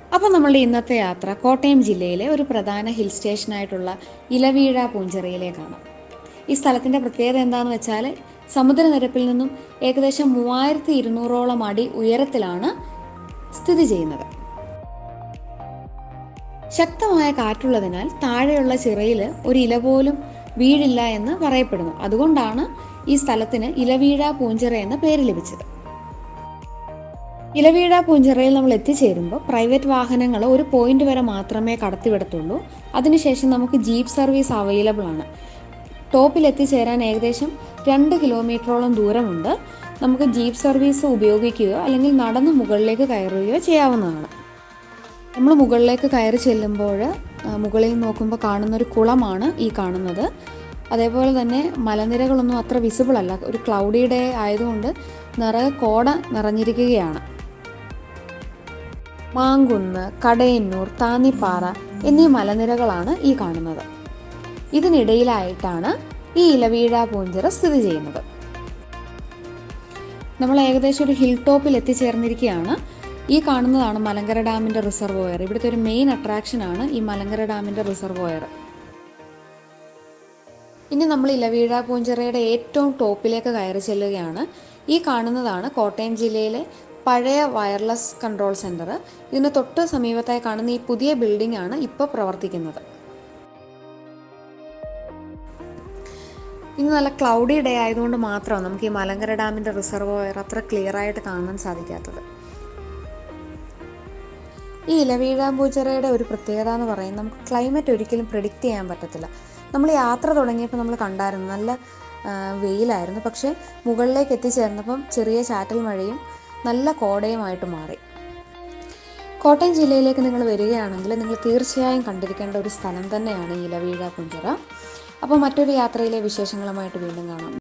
അപ്പോൾ നമ്മളുടെ ഇന്നത്തെ യാത്ര കോട്ടയം ജില്ലയിലെ ഒരു പ്രധാന ഹിൽ സ്റ്റേഷനായിട്ടുള്ള ഇലവീഴ പൂഞ്ചിറയിലേക്കാണ് ഈ സ്ഥലത്തിൻ്റെ പ്രത്യേകത എന്താണെന്ന് വെച്ചാൽ സമുദ്രനിരപ്പിൽ നിന്നും ഏകദേശം മൂവായിരത്തി ഇരുന്നൂറോളം അടി ഉയരത്തിലാണ് സ്ഥിതി ചെയ്യുന്നത് ശക്തമായ കാറ്റുള്ളതിനാൽ താഴെയുള്ള ചിറയിൽ ഒരു ഇല പോലും വീഴില്ല എന്ന് പറയപ്പെടുന്നു അതുകൊണ്ടാണ് ഈ സ്ഥലത്തിന് ഇലവീഴ പൂഞ്ചിറ എന്ന പേര് ലഭിച്ചത് ഇലവീഴ പൂഞ്ചിറയിൽ നമ്മൾ എത്തിച്ചേരുമ്പോൾ പ്രൈവറ്റ് വാഹനങ്ങൾ ഒരു പോയിന്റ് വരെ മാത്രമേ കടത്തിവിടത്തുള്ളൂ അതിനുശേഷം നമുക്ക് ജീപ്പ് സർവീസ് അവൈലബിൾ ആണ് ടോപ്പിൽ എത്തിച്ചേരാൻ ഏകദേശം രണ്ട് കിലോമീറ്ററോളം ദൂരമുണ്ട് നമുക്ക് ജീപ്പ് സർവീസ് ഉപയോഗിക്കുകയോ അല്ലെങ്കിൽ നടന്ന് മുകളിലേക്ക് കയറുകയോ ചെയ്യാവുന്നതാണ് നമ്മൾ മുകളിലേക്ക് കയറി ചെല്ലുമ്പോൾ ആ, മുകളിൽ നോക്കുമ്പോൾ കാണുന്ന ഒരു കുളമാണ് ഈ കാണുന്നത് അതേപോലെ തന്നെ മലനിരകളൊന്നും അത്ര വിസിബിൾ അല്ല ഒരു ക്ലൗഡി ഡേ ആയതുകൊണ്ട് നിറയെ കോട നിറഞ്ഞിരിക്കുകയാണ് മാങ്കുന്ന് കടയന്നൂർ താന്നിപ്പാറ എന്നീ മലനിരകളാണ് ഈ കാണുന്നത് ഇതിനിടയിലായിട്ടാണ് ഈ ഇലവീഴ പൂഞ്ചിറ സ്ഥിതി ചെയ്യുന്നത് നമ്മൾ ഏകദേശം ഒരു ഹിൽ ടോപ്പിൽ എത്തിച്ചേർന്നിരിക്കുകയാണ് ഈ കാണുന്നതാണ് മലങ്കര ഡാമിന്റെ റിസർവോയർ ഇവിടുത്തെ ഒരു മെയിൻ അട്രാക്ഷൻ ആണ് ഈ മലങ്കര ഡാമിന്റെ റിസർവോയർ ഇനി നമ്മൾ ഇലവീഴ പൂഞ്ചിറയുടെ ഏറ്റവും ടോപ്പിലേക്ക് കയറി ചെല്ലുകയാണ് ഈ കാണുന്നതാണ് കോട്ടയം ജില്ലയിലെ പഴയ വയർലെസ് കൺട്രോൾ സെന്റർ ഇതിന് തൊട്ട് സമീപത്തായി കാണുന്ന ഈ പുതിയ ബിൽഡിംഗ് ആണ് ഇപ്പോൾ പ്രവർത്തിക്കുന്നത് ഇന്ന് നല്ല ക്ലൗഡി ഡേ ആയതുകൊണ്ട് മാത്രമാണ് നമുക്ക് ഈ മലങ്കര ഡാമിന്റെ റിസർവോയർ അത്ര ക്ലിയർ ആയിട്ട് കാണാൻ സാധിക്കാത്തത് ഈ ഇലവീഴാമ്പൂച്ചിറയുടെ ഒരു പ്രത്യേകത എന്ന് പറയുന്നത് നമുക്ക് ക്ലൈമറ്റ് ഒരിക്കലും പ്രിഡിക്റ്റ് ചെയ്യാൻ പറ്റത്തില്ല നമ്മൾ യാത്ര തുടങ്ങിയപ്പോൾ നമ്മൾ കണ്ടായിരുന്നു നല്ല ആ, വെയിലായിരുന്നു പക്ഷേ മുകളിലേക്ക് എത്തിച്ചേർന്നപ്പം ചെറിയ ചാറ്റൽ മഴയും നല്ല കോടയുമായിട്ട് മാറി കോട്ടയം ജില്ലയിലേക്ക് നിങ്ങൾ വരികയാണെങ്കിൽ നിങ്ങൾ തീർച്ചയായും കണ്ടിരിക്കേണ്ട ഒരു സ്ഥലം തന്നെയാണ് ഈ ഇലവീഴ പുഞ്ചിറ അപ്പോൾ മറ്റൊരു യാത്രയിലെ വിശേഷങ്ങളുമായിട്ട് വീണ്ടും കാണാം